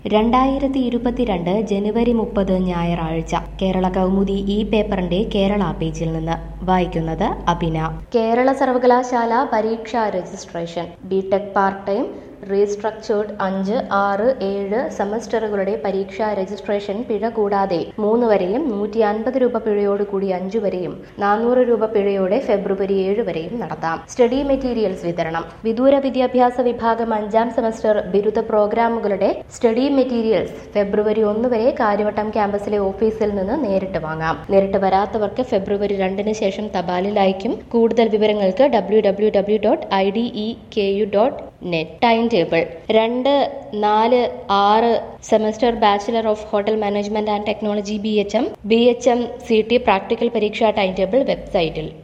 രണ്ടായിരത്തി ഇരുപത്തിരണ്ട് ജനുവരി മുപ്പത് ഞായറാഴ്ച കേരള കൗമുദി ഈ പേപ്പറിന്റെ കേരള പേജിൽ നിന്ന് വായിക്കുന്നത് അഭിന കേരള സർവകലാശാല പരീക്ഷാ registration BTech part time restructured അഞ്ച് ആറ് ഏഴ് സെമസ്റ്ററുകളുടെ പരീക്ഷാ രജിസ്ട്രേഷൻ പിഴ കൂടാതെ മൂന്ന് വരെയും നൂറ്റി അൻപത് രൂപ പിഴയോട് കൂടി അഞ്ചു വരെയും നാനൂറ് രൂപ പിഴയോടെ ഫെബ്രുവരി ഏഴ് വരെയും നടത്താം സ്റ്റഡി മെറ്റീരിയൽസ് വിതരണം വിദൂര വിദ്യാഭ്യാസ വിഭാഗം അഞ്ചാം സെമസ്റ്റർ ബിരുദ പ്രോഗ്രാമുകളുടെ സ്റ്റഡി മെറ്റീരിയൽസ് ഫെബ്രുവരി ഒന്ന് വരെ കാര്യവട്ടം ക്യാമ്പസിലെ ഓഫീസിൽ നിന്ന് നേരിട്ട് വാങ്ങാം നേരിട്ട് വരാത്തവർക്ക് ഫെബ്രുവരി രണ്ടിന് ശേഷം തപാലിൽ അയക്കും കൂടുതൽ വിവരങ്ങൾക്ക് W W W dot I D E K U dot net time table രണ്ട് നാല് ആറ് semester bachelor of hotel management and technology B H M B H M C T practical പരീക്ഷാ ടൈം ടേബിൾ വെബ്സൈറ്റിൽ